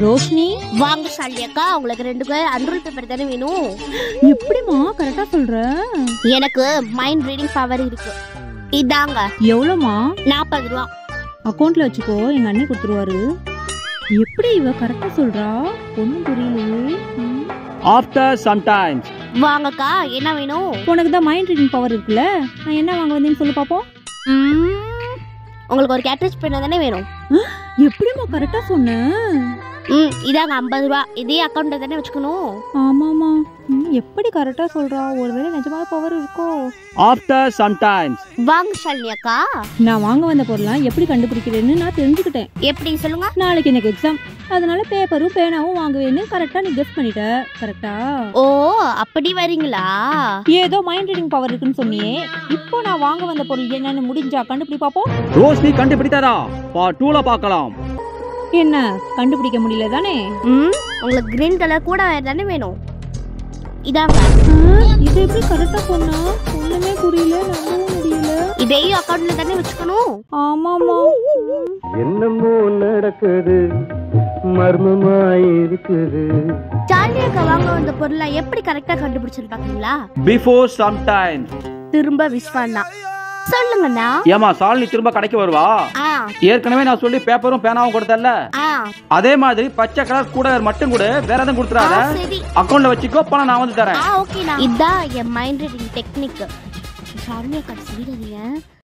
ரோஷினி வாங்க ஷாலியாக்கா உங்களுக்கு ரெண்டு பேர் அன்ரூல் பேப்பர் தானே வேணும் எப்படிமா கரெக்டா சொல்ற எனக்கு மைண்ட் ரீடிங் பவர் இருக்கு இதாங்க எவ்வளோமா நாற்பது ரூபா அக்கௌண்ட்ல வச்சுக்கோ எங்க அண்ணன் கொடுத்துருவாரு எப்படி இவ கரெக்டா சொல்றா ஒன்றும் புரியலையே ம். After some time, வாங்கக்கா என்ன வேணும் உனக்கு தான் மைண்ட் ரீடிங் பவர் இருக்குல்ல நான் என்ன வாங்க வந்தேன்னு சொல்லி பாப்போம் ம், உங்களுக்கு ஒரு கேட்ரேஜ் பண்ண தானே வேணும் எப்படிமா கரெக்டா சொன்ன ம் இதாங்க ஐம்பது ரூபா இதே அக்கௌண்ட்ல தானே வச்சுக்கணும் ஆமாமா ம், எப்படி கரெக்டா சொல்றா ஒருவேளை நிஜமாக பவர் இருக்கோ after some times, வாங்க ஷாலினியாக்கா நான் வாங்க வந்த பொருளாம் எப்படி கண்டுபிடிக்கிறேன்னு நான் தெரிஞ்சுக்கிட்டேன் எப்படி சொல்லுங்க நாளைக்கு எனக்கு எக்ஸாம் அதனால பேப்பரும் பேனாவும் வாங்குவேன்னு கரெக்டா நீ கெஸ் பண்ணிட்ட கரெக்டா ஓ அப்படி வரீங்களா ஏதோ மைண்ட் ரீடிங் பவர் இருக்குன்னு சொன்னியே இப்போ நான் வாங்க வந்த பொருள் என்னன்னு முடிஞ்சா கண்டுபிடி பாப்போம் ரோஷினி கண்டுபிடித்தாரா பா டூல பார்க்கலாம் என்ன கண்டுபிடிக்க முடியல தானே ம் உங்களுக்கு கிரீன் கலர் கூட தானே வேணும் இதாங்க இது எப்படி கரெக்டா சொன்னா ஒண்ணுமே புரியல நம்பவும் முடியல இதையும் அக்கௌண்ட்ல தானே வச்சுக்கணும் ஆமாமா என்னமோ நடக்குது மர்மமாய் இருக்குது ஷாலினியாக்கா வாங்க வந்த பொருளை எப்படி கரெக்டா கண்டுபிடிச்சுன்னு பாக்கீங்களா before some times. திரும்ப விஸ்வான் தான் சொல்லுங்கண்ணா ஏமா சாலினி திரும்ப கடைக்கு வருவா ஆ ஏற்கனவே நான் சொல்லி பேப்பரும் பேனாவும் கொடுத்தல ஆ அதே மாதிரி பச்சை கலர் கூட மட்டும் கூட வேற எதுவும் ஆ, கொடுத்துறாத சரி அக்கௌண்ட்ல வச்சுக்கோ பணம் நான் வந்து தரேன் ஆ ஓகேண்ணா இதான் என் மைண்ட் ரீடிங் டெக்னிக் ஷாலினியா கடைசி